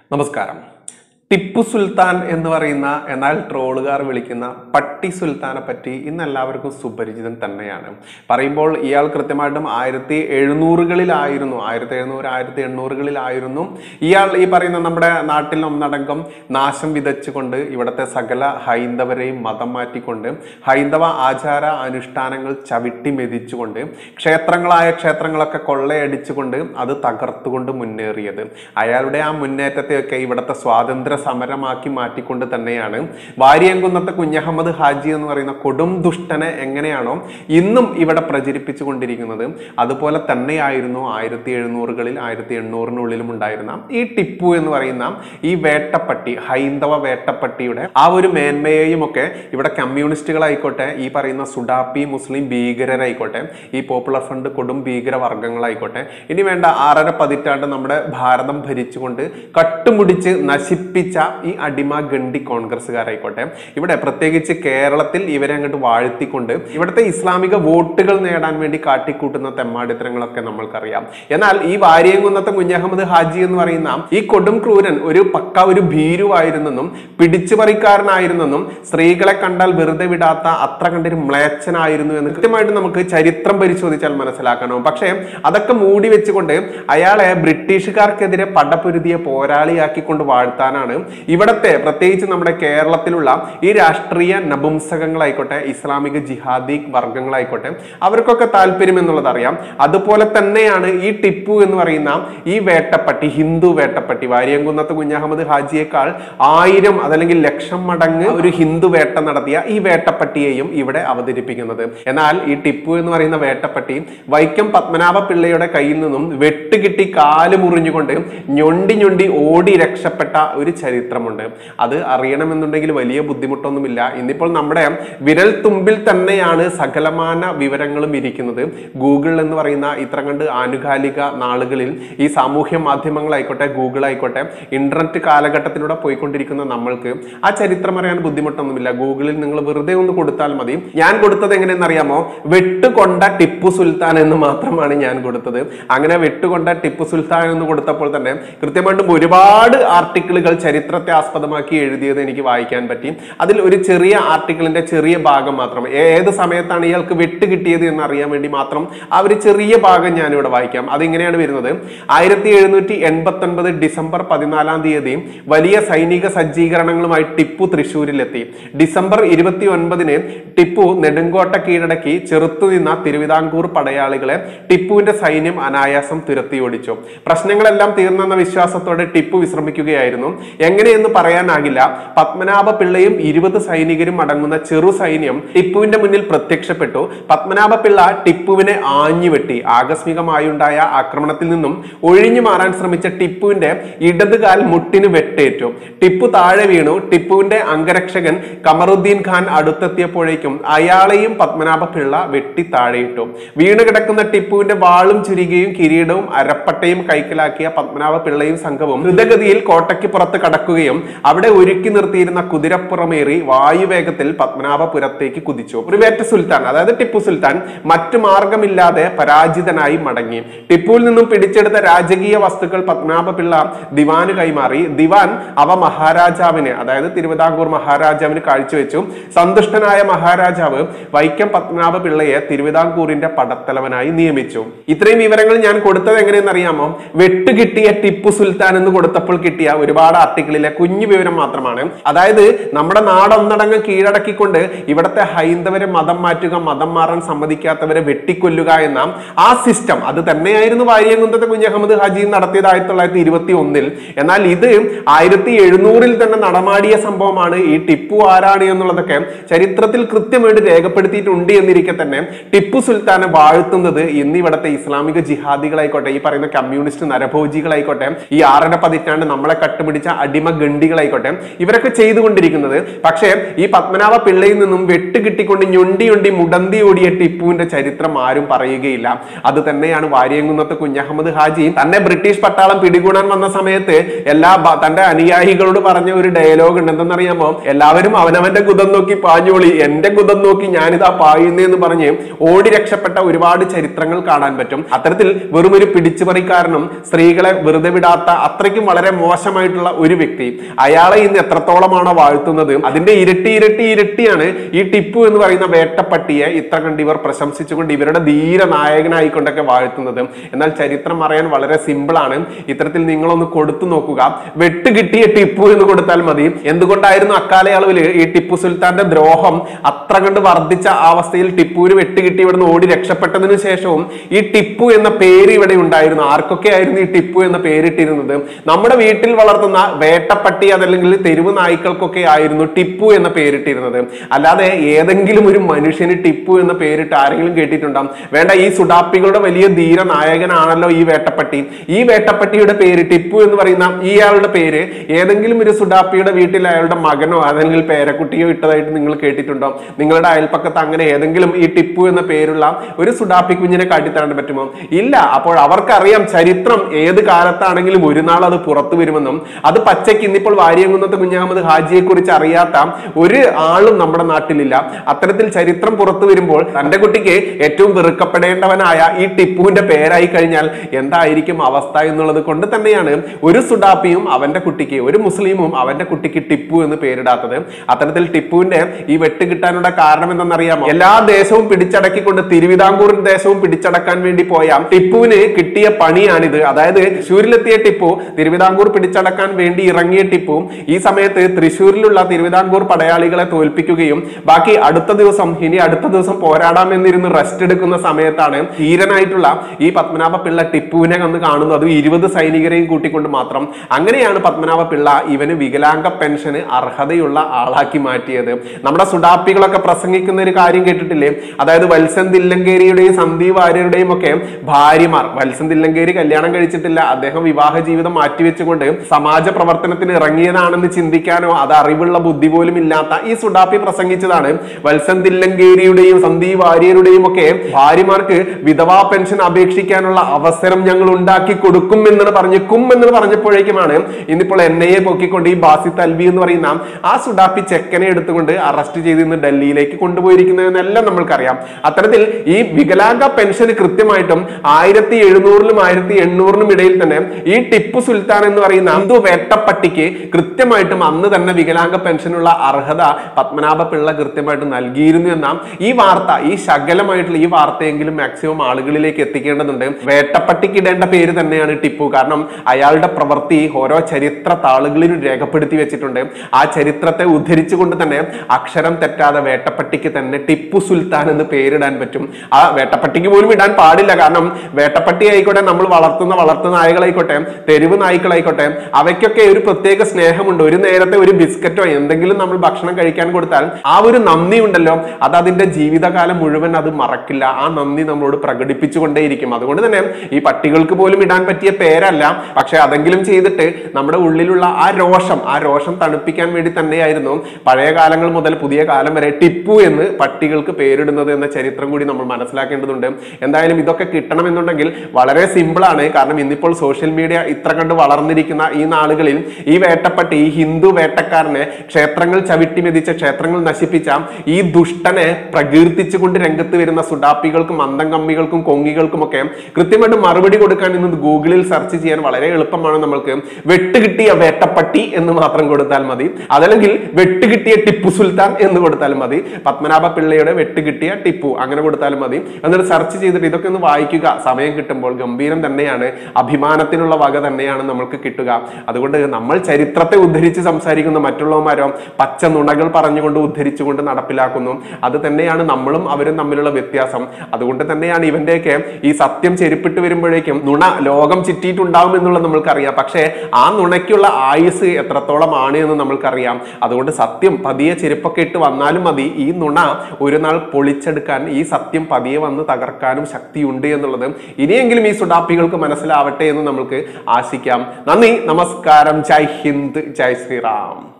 നമസ്കാരം ടിപ്പു സുൽത്താൻ എന്ന് പറയുന്ന എന്നാൽ ട്രോളുകാർ വിളിക്കുന്ന പട്ടി സുൽത്താനെ പറ്റി ഇന്ന് എല്ലാവർക്കും സുപരിചിതൻ തന്നെയാണ് പറയുമ്പോൾ ഇയാൾ കൃത്യമായിട്ടും ആയിരത്തി എഴുന്നൂറുകളിലായിരുന്നു ആയിരത്തി എഴുന്നൂറ് ആയിരത്തി എണ്ണൂറുകളിലായിരുന്നു ഇയാൾ ഈ പറയുന്ന നമ്മുടെ നാട്ടിൽ ഒന്നടങ്കം നാശം വിതച്ചുകൊണ്ട് ഇവിടുത്തെ സകല ഹൈന്ദവരെയും മതം മാറ്റിക്കൊണ്ട് ഹൈന്ദവ ആചാര അനുഷ്ഠാനങ്ങൾ ചവിട്ടി മെതിച്ചുകൊണ്ട് ക്ഷേത്രങ്ങളായ ക്ഷേത്രങ്ങളൊക്കെ കൊള്ളയടിച്ചുകൊണ്ട് അത് തകർത്തുകൊണ്ട് മുന്നേറിയത് അയാളുടെ ആ മുന്നേറ്റത്തെയൊക്കെ ഇവിടുത്തെ സ്വാതന്ത്ര്യ സമരമാക്കി മാറ്റിക്കൊണ്ട് തന്നെയാണ് വാരിയംകുന്നത്തെ കുഞ്ഞഹമ്മദ് ഹാജി എന്ന് പറയുന്ന കൊടും ദുഷ്ടനെ എങ്ങനെയാണോ ഇന്നും ഇവിടെ പ്രചരിപ്പിച്ചു കൊണ്ടിരിക്കുന്നത് അതുപോലെ തന്നെയായിരുന്നു ആയിരത്തി എഴുന്നൂറുകളിൽ ആയിരത്തി എണ്ണൂറിനുള്ളിലും ഉണ്ടായിരുന്ന ഈ ടിപ്പു എന്ന് പറയുന്ന ഈ വേട്ടപ്പട്ടി ഹൈന്ദവ വേട്ടപ്പട്ടിയുടെ ആ ഒരു മേന്മയെയും ഒക്കെ ഇവിടെ കമ്മ്യൂണിസ്റ്റുകളായിക്കോട്ടെ ഈ പറയുന്ന സുഡാപ്പി മുസ്ലിം ഭീകരരായിക്കോട്ടെ ഈ പോപ്പുലർ ഫ്രണ്ട് കൊടും ഭീകര വർഗങ്ങളായിക്കോട്ടെ ഇനി വേണ്ട ആറര പതിറ്റാണ്ട് നമ്മുടെ ഭാരതം ഭരിച്ചുകൊണ്ട് കട്ടുമുടിച്ച് നശിപ്പിച്ച ഈ അടിമ ഗണ്ടി കോൺഗ്രസ്സുകാരായിക്കോട്ടെ ഇവിടെ പ്രത്യേകിച്ച് കേരളത്തിൽ ഇവരെ അങ്ങോട്ട് വാഴ്ത്തിക്കൊണ്ട് ഇവിടുത്തെ ഇസ്ലാമിക വോട്ടുകൾ നേടാൻ വേണ്ടി കാട്ടിക്കൂട്ടുന്ന തെമ്മാടിത്തരങ്ങളൊക്കെ നമ്മൾക്കറിയാം എന്നാൽ ഈ വാരിയംകുന്നത്തെ കുഞ്ഞഹമ്മദ് ഹാജി എന്ന് പറയുന്ന ഈ കൊടും ക്രൂരൻ ഒരു പക്ക ഒരു ഭീരുവായിരുന്നെന്നും പിടിച്ചുപറിക്കാരനായിരുന്നെന്നും സ്ത്രീകളെ കണ്ടാൽ വെറുതെ വിടാത്ത അത്ര കണ്ടൊരു മ്ലേച്ഛനായിരുന്നു എന്ന് കൃത്യമായിട്ട് നമുക്ക് ചരിത്രം പരിശോധിച്ചാൽ മനസ്സിലാക്കണം പക്ഷേ അതൊക്കെ മൂടി വെച്ചുകൊണ്ട് അയാളെ ബ്രിട്ടീഷുകാർക്കെതിരെ പടപൊരുതിയ പോരാളിയാക്കിക്കൊണ്ട് വാഴ്ത്താനാണ് ഇവിടത്തെ പ്രത്യേകിച്ച് നമ്മുടെ കേരളത്തിലുള്ള ഈ രാഷ്ട്രീയ നപുംസകങ്ങളായിക്കോട്ടെ ഇസ്ലാമിക ജിഹാദി വർഗങ്ങളായിക്കോട്ടെ അവർക്കൊക്കെ താല്പര്യം എന്നുള്ളത് അറിയാം അതുപോലെ തന്നെയാണ് ഈ ടിപ്പു എന്ന് പറയുന്ന ഈ വേട്ടപ്പട്ടി ഹിന്ദു വേട്ടപ്പട്ടി വാരിയംകുന്നത്ത് കുഞ്ഞഹമ്മദ് ഹാജിയേക്കാൾ ആയിരം അതല്ലെങ്കിൽ ലക്ഷം മടങ്ങ് ഒരു ഹിന്ദു വേട്ട നടത്തിയ ഈ വേട്ടപ്പട്ടിയെയും ഇവിടെ അവതരിപ്പിക്കുന്നത് എന്നാൽ ഈ ടിപ്പു എന്ന് പറയുന്ന വേട്ടപ്പട്ടി വൈക്കം പത്മനാഭ പിള്ളയുടെ കയ്യിൽ നിന്നും വെട്ടുകിട്ടി കാല് മുറിഞ്ഞുകൊണ്ട് ഞൊണ്ടി ഞൊണ്ടി ഓടി രക്ഷപ്പെട്ട ഒരു ചരിത്രമുണ്ട് അത് അറിയണമെന്നുണ്ടെങ്കിൽ വലിയ ബുദ്ധിമുട്ടൊന്നുമില്ല ഇന്നിപ്പോൾ നമ്മുടെ വിരൽ തുമ്പിൽ തന്നെയാണ് സകലമാന വിവരങ്ങളും ഇരിക്കുന്നത് ഗൂഗിൾ എന്ന് പറയുന്ന ഇത്ര കണ്ട് ആനുകാലിക നാളുകളിൽ ഈ സാമൂഹ്യ മാധ്യമങ്ങളായിക്കോട്ടെ ഗൂഗിൾ ആയിക്കോട്ടെ ഇന്റർനെറ്റ് കാലഘട്ടത്തിലൂടെ പോയിക്കൊണ്ടിരിക്കുന്ന നമ്മൾക്ക് ആ ചരിത്രം അറിയാൻ ബുദ്ധിമുട്ടൊന്നുമില്ല ഗൂഗിളിൽ നിങ്ങൾ വെറുതെ ഒന്ന് കൊടുത്താൽ മതി ഞാൻ കൊടുത്തത് എങ്ങനെയെന്ന് അറിയാമോ വെട്ടുകൊണ്ട ടിപ്പു സുൽത്താൻ എന്ന് മാത്രമാണ് ഞാൻ കൊടുത്തത് അങ്ങനെ വെട്ടുകൊണ്ട ടിപ്പു സുൽത്താൻ എന്ന് കൊടുത്തപ്പോൾ തന്നെ കൃത്യമായിട്ടും ഒരുപാട് ആർട്ടിക്കിളുകൾ ചരിത്രത്തെ ആസ്പദമാക്കി എഴുതിയത് എനിക്ക് വായിക്കാൻ പറ്റി അതിൽ ഒരു ചെറിയ ആർട്ടിക്കിളിന്റെ ചെറിയ ഭാഗം മാത്രം ഏത് സമയത്താണ് ഇയാൾക്ക് വെട്ട് കിട്ടിയത് എന്ന് അറിയാൻ വേണ്ടി മാത്രം ആ ഒരു ചെറിയ ഭാഗം ഞാനിവിടെ വായിക്കാം അതിങ്ങനെയാണ് വരുന്നത് ആയിരത്തി എഴുന്നൂറ്റി എൺപത്തി ഒൻപത് ഡിസംബർ പതിനാലാം തീയതി വലിയ സൈനിക സജ്ജീകരണങ്ങളുമായി ടിപ്പു തൃശ്ശൂരിലെത്തി ഡിസംബർ ഇരുപത്തി ഒൻപതിന് ടിപ്പു നെടുങ്കോട്ട കീഴടക്കി ചെറുത്തുനിന്ന തിരുവിതാംകൂർ പടയാളികളെ ടിപ്പുവിന്റെ സൈന്യം അനായാസം തുരത്തിയോടിച്ചു പ്രശ്നങ്ങളെല്ലാം തീർന്നെന്ന വിശ്വാസത്തോടെ ടിപ്പു വിശ്രമിക്കുകയായിരുന്നു എങ്ങനെയെന്ന് പറയാനാകില്ല പത്മനാഭ പിള്ളയും ഇരുപത് സൈനികരും അടങ്ങുന്ന ചെറു സൈന്യം ടിപ്പുവിന്റെ മുന്നിൽ പ്രത്യക്ഷപ്പെട്ടു പത്മനാഭ പിള്ള ടിപ്പുവിനെ ആഞ്ഞുവെട്ടി ആകസ്മികമായുണ്ടായ ആക്രമണത്തിൽ നിന്നും ഒഴിഞ്ഞു മാറാൻ ശ്രമിച്ച ടിപ്പുവിന്റെ ഇടതുകാൽ മുട്ടിന് വെട്ടേറ്റു ടിപ്പു താഴെ വീണു ടിപ്പുവിന്റെ അംഗരക്ഷകൻ കമറുദ്ദീൻ ഖാൻ അടുത്തെത്തിയപ്പോഴേക്കും അയാളെയും പത്മനാഭ പിള്ള വെട്ടി താഴെയിട്ടു വീണ് കിടക്കുന്ന ടിപ്പുവിന്റെ വാളും ചുരികയും കിരീടവും അരപ്പട്ടയും കൈക്കലാക്കിയ പത്മനാഭ പിള്ളയും സംഘവും ദ്രുതഗതിയിൽ കോട്ടയ്ക്ക് പുറത്ത് കടക്കുകയും അവിടെ ഒരുക്കി നിർത്തിയിരുന്ന കുതിരപ്പുറമേറി വായുവേഗത്തിൽ പത്മനാഭപുരത്തേക്ക് കുതിച്ചു പ്രിവേറ്റ് സുൽത്താൻ അതായത് ടിപ്പു സുൽത്താൻ മറ്റു മാർഗമില്ലാതെ പരാജിതനായി മടങ്ങി ടിപ്പുവിൽ നിന്നും പിടിച്ചെടുത്ത രാജകീയ വസ്തുക്കൾ പത്മനാഭ പിള്ള ദിവാന് കൈമാറി ദിവാൻ അവ മഹാരാജാവിന് അതായത് തിരുവിതാംകൂർ മഹാരാജാവിന് കാഴ്ചവെച്ചു സന്തുഷ്ടനായ മഹാരാജാവ് വൈക്കം പത്മനാഭ പിള്ളയെ തിരുവിതാംകൂറിന്റെ പടത്തലവനായി നിയമിച്ചു ഇത്രയും വിവരങ്ങൾ ഞാൻ കൊടുത്തത് എങ്ങനെയെന്ന് അറിയാമോ വെട്ട് കിട്ടിയ ടിപ്പു സുൽത്താൻ എന്ന് കൊടുത്തപ്പോൾ കിട്ടിയ ഒരുപാട് ആർട്ടിക്കിളിലെ കുഞ്ഞു വിവരം മാത്രമാണ് അതായത് നമ്മുടെ നാടൊന്നടങ്കം കീഴടക്കിക്കൊണ്ട് ഇവിടുത്തെ ഹൈന്ദവരെ മതം മാറ്റുക മതം മാറാൻ സമ്മതിക്കാത്തവരെ വെട്ടിക്കൊല്ലുക എന്ന ആ സിസ്റ്റം അത് തന്നെയായിരുന്നു വാര്യംകുന്നത്തെ കുഞ്ഞഹമ്മദ് ഹാജി നടത്തിയത് ആയിരത്തി തൊള്ളായിരത്തി ഇരുപത്തി ഒന്നിൽ എന്നാൽ ഇത് ആയിരത്തി എഴുന്നൂറിൽ തന്നെ നടമാടിയ സംഭവമാണ് ഈ ടിപ്പു ആരാണ് എന്നുള്ളതൊക്കെ ചരിത്രത്തിൽ കൃത്യമായിട്ട് രേഖപ്പെടുത്തിയിട്ടുണ്ട് എന്നിരിക്കെ തന്നെ ടിപ്പു സുൽത്താനെ വാഴ്ത്തുന്നത് ഇന്ന് ഇവിടുത്തെ ഇസ്ലാമിക ജിഹാദികളായിക്കോട്ടെ ഈ പറയുന്ന കമ്മ്യൂണിസ്റ്റ് നരഭോജികളായിക്കോട്ടെ ഈ ആറര പതിറ്റാണ്ട് നമ്മളെ കട്ടുപിടിച്ച അടിമ ഗണ്ടികളായിക്കോട്ടെ ഇവരൊക്കെ ചെയ്തുകൊണ്ടിരിക്കുന്നത് പക്ഷേ ഈ പത്മനാഭ പിള്ളയിൽ നിന്നും വെട്ട് കിട്ടിക്കൊണ്ട് ഞൊണ്ടി ഞൊണ്ടി മുടന്തി ഓടിയ ടിപ്പുവിന്റെ ചരിത്രം ആരും പറയുകയില്ല അത് തന്നെയാണ് വാര്യങ്കുന്നത്ത് കുഞ്ഞഹമ്മദ് ഹാജി തന്നെ ബ്രിട്ടീഷ് പട്ടാളം പിടികൂടാൻ വന്ന സമയത്ത് എല്ലാ ബ- തന്റെ അനുയായികളോട് പറഞ്ഞ ഒരു ഡയലോഗ് ഉണ്ട് എന്തെന്നറിയാമോ എല്ലാവരും അവനവന്റെ കുതം നോക്കി പാഞ്ഞോളി എന്റെ കുതം നോക്കി ഞാനിതാ പായുന്നേന്ന് പറഞ്ഞ് ഓടി രക്ഷപ്പെട്ട ഒരുപാട് ചരിത്രങ്ങൾ കാണാൻ പറ്റും അത്തരത്തിൽ വെറും ഒരു പിടിച്ചുപറിക്കാരനും സ്ത്രീകളെ വെറുതെ വിടാത്ത അത്രയ്ക്കും വളരെ മോശമായിട്ടുള്ള ഒരു വ്യക്തി അയാളെ ഇന്ന് എത്രത്തോളമാണോ വാഴ്ത്തുന്നത് അതിന്റെ ഇരട്ടി ഇരട്ടി ഇരട്ടിയാണ് ഈ ടിപ്പു എന്ന് പറയുന്ന വേട്ടപ്പട്ടിയെ ഇത്ര കണ്ട് ഇവർ പ്രശംസിച്ചുകൊണ്ട് ഇവരുടെ ധീര നായകനായിക്കൊണ്ടൊക്കെ വാഴ്ത്തുന്നത് എന്നാൽ ചരിത്രം അറിയാൻ വളരെ സിമ്പിൾ ആണ് ഇത്തരത്തിൽ നിങ്ങളൊന്ന് കൊടുത്തു നോക്കുക വെട്ട് കിട്ടിയ ടിപ്പു എന്ന് കൊടുത്താൽ മതി എന്തുകൊണ്ടായിരുന്നു അക്കാലയളവിൽ ഈ ടിപ്പു സുൽത്താന്റെ ദ്രോഹം അത്ര കണ്ട് വർദ്ധിച്ച ആ അവസ്ഥയിൽ ടിപ്പുവിന് വെട്ട് കിട്ടി ഇവിടുന്ന് ഓടി രക്ഷപ്പെട്ടതിനു ശേഷവും ഈ ടിപ്പു എന്ന പേര് ഇവിടെ ഉണ്ടായിരുന്നു ആർക്കൊക്കെ ആയിരുന്നു ഈ ടിപ്പു എന്ന പേരിട്ടിരുന്നത് നമ്മുടെ വീട്ടിൽ വളർത്തുന്ന വേട്ടപ്പട്ടി അതല്ലെങ്കിൽ തെരുവ് നായ്ക്കൾക്കൊക്കെ ആയിരുന്നു ടിപ്പു എന്ന പേരിട്ടിരുന്നത് അല്ലാതെ ഏതെങ്കിലും ഒരു മനുഷ്യന് ടിപ്പു എന്ന പേരിട്ട് ആരെങ്കിലും കേട്ടിട്ടുണ്ടാവും വേണ്ട ഈ സുഡാപ്പികളുടെ വലിയ ധീര നായകനാണല്ലോ ഈ വേട്ടപ്പട്ടി ഈ വേട്ടപ്പട്ടിയുടെ പേര് ടിപ്പു എന്ന് പറയുന്ന ഇയാളുടെ പേര് ഏതെങ്കിലും ഒരു സുഡാപ്പിയുടെ വീട്ടിൽ അയാളുടെ മകനോ അല്ലെങ്കിൽ പേരക്കുട്ടിയോ ഇട്ടതായിട്ട് നിങ്ങൾ കേട്ടിട്ടുണ്ടോ നിങ്ങളുടെ അയൽപ്പക്കത്ത് അങ്ങനെ ഏതെങ്കിലും ഈ ടിപ്പു എന്ന പേരുള്ള ഒരു സുഡാപ്പി കുഞ്ഞിനെ കാട്ടിത്തരാൻ പറ്റുമോ ഇല്ല അപ്പോൾ അവർക്കറിയാം ചരിത്രം ഏത് കാലത്താണെങ്കിലും ഒരു നാൾ അത് പുറത്തു വരുമെന്നും അത് പച്ചയ്ക്ക് ഇന്നിപ്പോൾ വാര്യംകുന്നത്ത് കുഞ്ഞഹമ്മദ് ഹാജിയെ കുറിച്ച് അറിയാത്ത ഒരു ആളും നമ്മുടെ നാട്ടിലില്ല അത്തരത്തിൽ ചരിത്രം പുറത്തു വരുമ്പോൾ തന്റെ കുട്ടിക്ക് ഏറ്റവും വെറുക്കപ്പെടേണ്ടവനായ ഈ ടിപ്പുവിന്റെ പേരായി കഴിഞ്ഞാൽ എന്തായിരിക്കും അവസ്ഥ എന്നുള്ളത് കൊണ്ട് തന്നെയാണ് ഒരു സുഡാപ്പിയും അവന്റെ കുട്ടിക്ക് ഒരു മുസ്ലിമും അവന്റെ കുട്ടിക്ക് ടിപ്പു എന്ന് പേരിടാത്തത് അത്തരത്തിൽ ടിപ്പുവിന്റെ ഈ വെട്ട് കിട്ടാനുള്ള കാരണം എന്തെന്നറിയാമോ എല്ലാ ദേശവും പിടിച്ചടക്കിക്കൊണ്ട് തിരുവിതാംകൂർ ദേശവും പിടിച്ചടക്കാൻ വേണ്ടി പോയ ടിപ്പുവിന് കിട്ടിയ പണിയാണിത് അതായത് തൃശ്ശൂരിലെത്തിയ ടിപ്പു തിരുവിതാംകൂർ പിടിച്ചടക്കാൻ വേണ്ടി ഇറങ്ങിയ ടിപ്പു ഈ സമയത്ത് തൃശ്ശൂരിലുള്ള തിരുവിതാംകൂർ പടയാളികളെ തോൽപ്പിക്കുകയും ബാക്കി അടുത്ത ദിവസം ഇനി അടുത്ത ദിവസം പോരാടാമെന്നിരുന്ന് റെസ്റ്റ് എടുക്കുന്ന സമയത്താണ് ധീരനായിട്ടുള്ള ഈ പത്മനാഭ പിള്ള ടിപ്പുവിനെ വന്ന് കാണുന്നത് അതും ഇരുപത് സൈനികരെയും കൂട്ടിക്കൊണ്ട് മാത്രം അങ്ങനെയാണ് പത്മനാഭ പിള്ള ഇവന് വികലാംഗ പെൻഷന് അർഹതയുള്ള ആളാക്കി മാറ്റിയത് നമ്മുടെ സുഡാപ്പികളൊക്കെ പ്രസംഗിക്കുന്ന ഒരു കാര്യം കേട്ടിട്ടില്ലേ അതായത് വത്സൻ തില്ലങ്കേരിയുടെയും സന്ദീപ് വാര്യരുടെയും ഒക്കെ ഭാര്യമാർ വത്സൻ തില്ലങ്കേരി കല്യാണം കഴിച്ചിട്ടില്ല അദ്ദേഹം വിവാഹ ജീവിതം മാറ്റിവെച്ചുകൊണ്ട് സമാജ പ്രവർത്തനത്തിന് ഇറങ്ങിയതാണെന്ന് ചിന്തിക്കാനോ അത് അറിവുള്ള ബുദ്ധി പോലും ഇല്ലാത്ത ഈ സുഡാപ്പി പ്രസംഗിച്ചതാണ് വത്സൻ തില്ലങ്കേരിയുടെയും സന്ദീപ് വാര്യരുടെയും ഒക്കെ ഭാര്യമാർക്ക് വിധവാ പെൻഷൻ അപേക്ഷിക്കാനുള്ള അവസരം ഞങ്ങൾ ഉണ്ടാക്കി കൊടുക്കും എന്ന് പറഞ്ഞ് കും എന്ന് പറഞ്ഞപ്പോഴേക്കുമാണ് ഇന്നിപ്പോൾ എൻ ഐ എ പൊക്കിക്കൊണ്ട് ഈ ബാസി തൽവി എന്ന് പറയുന്ന ആ സുഡാപ്പി ചെക്കനെ എടുത്തുകൊണ്ട് അറസ്റ്റ് ചെയ്ത് ഇന്ന് ഡൽഹിയിലേക്ക് കൊണ്ടുപോയിരിക്കുന്നതെന്നെല്ലാം നമ്മൾക്കറിയാം അത്തരത്തിൽ ഈ വികലാംഗ പെൻഷൻ കൃത്യമായിട്ടും ആയിരത്തി എഴുന്നൂറിലും ആയിരത്തി എണ്ണൂറിനും ഇടയിൽ തന്നെ ഈ ടിപ്പു സുൽത്താൻ എന്ന് പറയുന്ന ഹിന്ദു വേട്ടപ്പട്ടിക്ക് കൃത്യമായിട്ടും അന്ന് തന്നെ വികലാംഗ പെൻഷനുള്ള അർഹത പത്മനാഭ പിള്ള കൃത്യമായിട്ട് നൽകിയിരുന്നു എന്ന ഈ വാർത്ത ഈ ശകലമായിട്ടുള്ള ഈ വാർത്തയെങ്കിലും മാക്സിമം ആളുകളിലേക്ക് എത്തിക്കേണ്ടതുണ്ട് വേട്ടപ്പട്ടിക്ക് ഇടേണ്ട പേര് തന്നെയാണ് ടിപ്പു കാരണം അയാളുടെ പ്രവൃത്തി ഓരോ ചരിത്ര താളുകളിലും രേഖപ്പെടുത്തി വെച്ചിട്ടുണ്ട് ആ ചരിത്രത്തെ ഉദ്ധരിച്ചുകൊണ്ട് തന്നെ അക്ഷരം തെറ്റാതെ വേട്ടപ്പട്ടിക്ക് തന്നെ ടിപ്പു സുൽത്താൻ എന്ന് പേരിടാൻ പറ്റും ആ വേട്ടപ്പട്ടിക്ക് പോലും ഇടാൻ പാടില്ല കാരണം വേട്ടപ്പട്ടി ആയിക്കോട്ടെ നമ്മൾ വളർത്തുന്ന വളർത്തു നായകളായിക്കോട്ടെ തെരുവ് നായ്ക്കളായിക്കോട്ടെ അവയ്ക്കൊക്കെ ഒരു പ്രത്യേക സ്നേഹമുണ്ട് ഒരു നേരത്തെ ഒരു ബിസ്ക്കറ്റോ എന്തെങ്കിലും നമ്മൾ ഭക്ഷണം കഴിക്കാൻ കൊടുത്താൽ ആ ഒരു നന്ദി ഉണ്ടല്ലോ അത് അതിന്റെ ജീവിതകാലം മുഴുവൻ അത് മറക്കില്ല ആ നന്ദി നമ്മളോട് പ്രകടിപ്പിച്ചുകൊണ്ടേയിരിക്കും അതുകൊണ്ട് തന്നെ ഈ പട്ടികൾക്ക് പോലും ഇടാൻ പറ്റിയ പേരല്ല പക്ഷെ അതെങ്കിലും ചെയ്തിട്ട് നമ്മുടെ ഉള്ളിലുള്ള ആ രോഷം ആ രോഷം തണുപ്പിക്കാൻ വേണ്ടി തന്നെയായിരുന്നു പഴയ കാലങ്ങൾ മുതൽ പുതിയ കാലം വരെ ടിപ്പു എന്ന് പട്ടികൾക്ക് പേരിടുന്നത് എന്ന ചരിത്രം കൂടി നമ്മൾ മനസ്സിലാക്കേണ്ടതുണ്ട് എന്തായാലും ഇതൊക്കെ കിട്ടണമെന്നുണ്ടെങ്കിൽ വളരെ സിമ്പിൾ ആണ് കാരണം ഇന്നിപ്പോൾ സോഷ്യൽ മീഡിയ ഇത്ര കണ്ട് വളർന്നിരിക്കുന്ന ഈ നാളുകളിൽ ഈ വേട്ടപ്പട്ടി ഈ ഹിന്ദു വേട്ടക്കാരനെ ക്ഷേത്രങ്ങൾ ചവിട്ടി മെതിച്ച ക്ഷേത്രങ്ങൾ നശിപ്പിച്ച ഈ ദുഷ്ടനെ പ്രകീർത്തിച്ചുകൊണ്ട് രംഗത്ത് വരുന്ന സുഡാപ്പികൾക്കും അന്തംകമ്മികൾക്കും കൊങ്ങികൾക്കും ഒക്കെ കൃത്യമായിട്ട് മറുപടി കൊടുക്കാൻ ഇന്ന് ഗൂഗിളിൽ സെർച്ച് ചെയ്യാൻ വളരെ എളുപ്പമാണ് നമ്മൾക്ക് വെട്ടുകിട്ടിയ വേട്ടപ്പട്ടി എന്ന് മാത്രം കൊടുത്താൽ മതി അതല്ലെങ്കിൽ വെട്ടുകിട്ടിയ ടിപ്പു സുൽത്താൻ എന്ന് കൊടുത്താൽ മതി പത്മനാഭ പിള്ളയുടെ വെട്ടുകിട്ടിയ ടിപ്പു അങ്ങനെ കൊടുത്താലും മതി എന്നിട്ട് സെർച്ച് ചെയ്തിട്ട് ഇതൊക്കെ ഒന്ന് വായിക്കുക സമയം കിട്ടുമ്പോൾ ഗംഭീരം തന്നെയാണ് അഭിമാനത്തിനുള്ള വക തന്നെയാണ് നമ്മൾക്ക് കിട്ടുക അതുകൊണ്ട് നമ്മൾ ചരിത്രത്തെ ഉദ്ധരിച്ച് സംസാരിക്കുന്ന മറ്റുള്ളവന്മാരോ പച്ച നുണകൾ പറഞ്ഞുകൊണ്ട് ഉദ്ധരിച്ചുകൊണ്ട് നടപ്പിലാക്കുന്നു അത് തന്നെയാണ് നമ്മളും അവരും തമ്മിലുള്ള വ്യത്യാസം അതുകൊണ്ട് തന്നെയാണ് ഇവന്റെയൊക്കെ ഈ സത്യം ചെരുപ്പിട്ട് വരുമ്പോഴേക്കും നുണ ലോകം ചുറ്റിയിട്ടുണ്ടാവും എന്നുള്ളത് നമ്മൾക്കറിയാം പക്ഷേ ആ നുണയ്ക്കുള്ള ആയുസ് എത്രത്തോളം ആണ് എന്ന് നമ്മൾക്കറിയാം അതുകൊണ്ട് സത്യം പതിയെ ചെരുപ്പൊക്കെ ഇട്ട് വന്നാലും മതി ഈ നുണ ഒരു നാൾ പൊളിച്ചെടുക്കാൻ ഈ സത്യം പതിയെ വന്ന് തകർക്കാനും ശക്തിയുണ്ട് എന്നുള്ളത് ഇനിയെങ്കിലും ഈ സുഡാപ്പികൾക്ക് മനസ്സിലാവട്ടെ എന്ന് നമുക്ക് ആശിക്കാം നന്ദി നമസ്കാരം ജയ് ഹിന്ദ് ജയ് ശ്രീറാം